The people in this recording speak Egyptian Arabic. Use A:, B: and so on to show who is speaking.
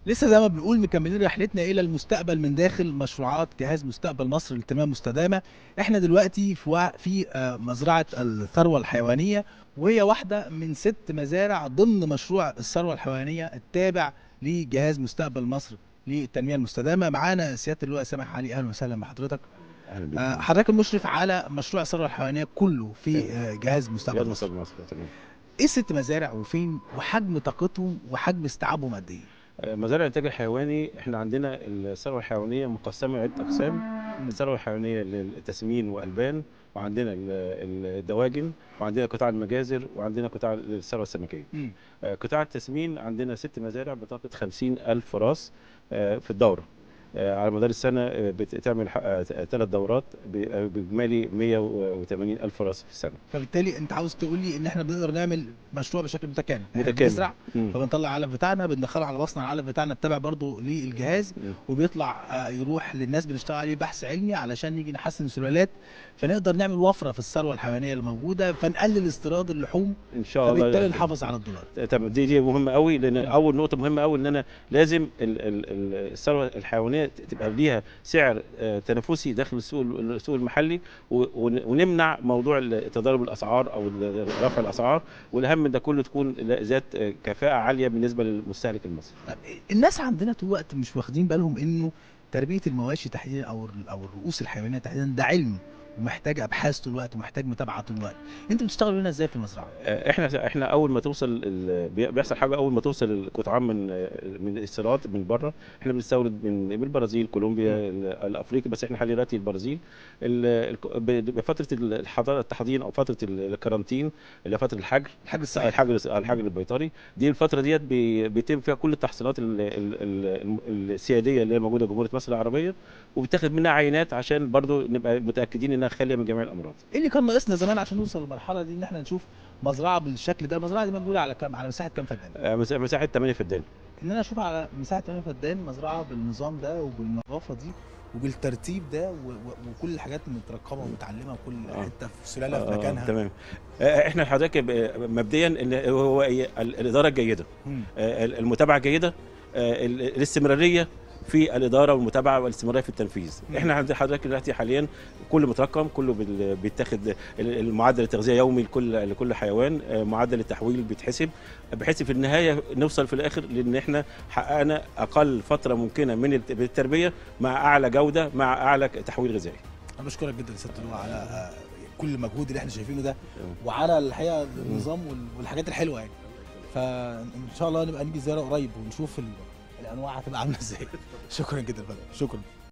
A: لسه زي ما بنقول مكملين رحلتنا الى المستقبل من داخل مشروعات جهاز مستقبل مصر للتنميه المستدامه احنا دلوقتي في وع- في آه، مزرعه الثروه الحيوانيه وهي واحده من ست مزارع ضمن مشروع الثروه الحيوانيه التابع لجهاز مستقبل مصر للتنميه المستدامه معانا سياده اللواء سامح علي اهلا وسهلا بحضرتك
B: اهلا بيك
A: آه، حضرتك المشرف على مشروع الثروه الحيوانيه كله في آه، جهاز مستقبل
B: رياض
A: مصر
B: مصر مصر تمام
A: ايه الست مزارع وفين وحجم طاقتهم وحجم استيعابهم قد ايه
B: آه، مزارع الانتاج الحيواني احنا عندنا الثروه الحيوانيه مقسمه عده اقسام الثروه الحيوانيه للتسمين والبان وعندنا ال- ال- الدواجن وعندنا قطاع المجازر وعندنا قطاع الثروه السمكيه
A: مم.
B: آه، قطاع التسمين عندنا ست مزارع بطاقه 50 ألف راس آه، في الدورة آه، على مدار السنة آه، بتعمل ثلاث دورات ب- آه، بإجمالي 180 ألف راس في السنة
A: فبالتالي انت عاوز تقول لي ان احنا بنقدر نعمل مشروع بشكل متكامل إحنا
B: متكامل.
A: بنزرع
B: مم.
A: فبنطلع العلف بتاعنا بندخله على مصنع العلف بتاعنا التابع برضه للجهاز
B: مم.
A: وبيطلع آه، يروح للناس بنشتغل عليه بحث علمي علشان نيجي نحسن السلالات فنقدر نعمل وفره في الثروه الحيوانيه الموجوده فنقلل استيراد اللحوم
B: إن شاء الله
A: فبالتالي نحافظ على الدولار
B: تمام دي دي مهمه قوي لان اول نقطه مهمه قوي ان انا لازم ال- ال- ال- الثروه الحيوانيه تبقى ليها سعر آه، تنافسي داخل السوق السوق المحلي و- ون- ونمنع موضوع ال- تضارب الاسعار او ال- رفع الاسعار والاهم من ده كله تكون ذات آه، كفاءه عاليه بالنسبه للمستهلك المصري
A: طب الناس عندنا طول الوقت مش واخدين بالهم انه تربيه المواشي تحديدا او ال- او الرؤوس الحيوانيه تحديدا ده علم ومحتاج ابحاث طول الوقت ومحتاج متابعه طول الوقت انتوا بتشتغلوا هنا ازاي في المزرعه
B: آه، احنا احنا اول ما توصل ال- بي- بيحصل حاجه اول ما توصل القطعان من آه، من الاستيراد من بره احنا بنستورد من من البرازيل كولومبيا ال- الافريقي بس احنا حاليا دلوقتي البرازيل ال- ال- ب- بفتره الحضاره التحضير او فتره ال- الكارانتين اللي هي فتره الحجر
A: الحاج الصحي
B: الحجر الحجر البيطري دي الفتره ديت بي- بيتم فيها كل التحصينات ال- ال- ال- السياديه اللي هي موجوده في جمهوريه مصر العربيه وبتاخد منها عينات عشان برضو نبقى متاكدين انها خاليه من جميع الامراض
A: ايه اللي كان ناقصنا زمان عشان نوصل للمرحله دي ان احنا نشوف مزرعه بالشكل ده المزرعه دي موجوده على كام على مساحه كام فدان
B: آه، مس- مساحه 8 فدان
A: ان انا اشوف على مساحه 8 فدان مزرعه بالنظام ده وبالنظافه دي وبالترتيب ده و... و... وكل الحاجات مترقمه ومتعلمه وكل
B: آه.
A: حته في سلاله في
B: آه،
A: مكانها
B: تمام آه، احنا حضرتك ب- مبدئيا ان هو إيه؟ ال- الاداره الجيده
A: مم.
B: آه، ال- المتابعه الجيده آه، ال- الاستمراريه في الاداره والمتابعه والاستمراريه في التنفيذ
A: مم.
B: احنا عند حضرتك دلوقتي حاليا كله مترقم كله بال- بيتاخد ال- المعدل التغذيه يومي لكل لكل حيوان آه، معدل التحويل بيتحسب بحيث في النهايه نوصل في الاخر لان احنا حققنا اقل فتره ممكنه من الت- التربيه مع اعلى جوده مع اعلى تحويل غذائي
A: انا بشكرك جدا يا سياده اللواء على آه، كل المجهود اللي احنا شايفينه ده وعلى الحقيقه النظام وال- والحاجات الحلوه يعني فان شاء الله نبقى نيجي زياره قريب ونشوف ال- الانواع هتبقى عامله ازاي شكرا جدا يا فندم شكرا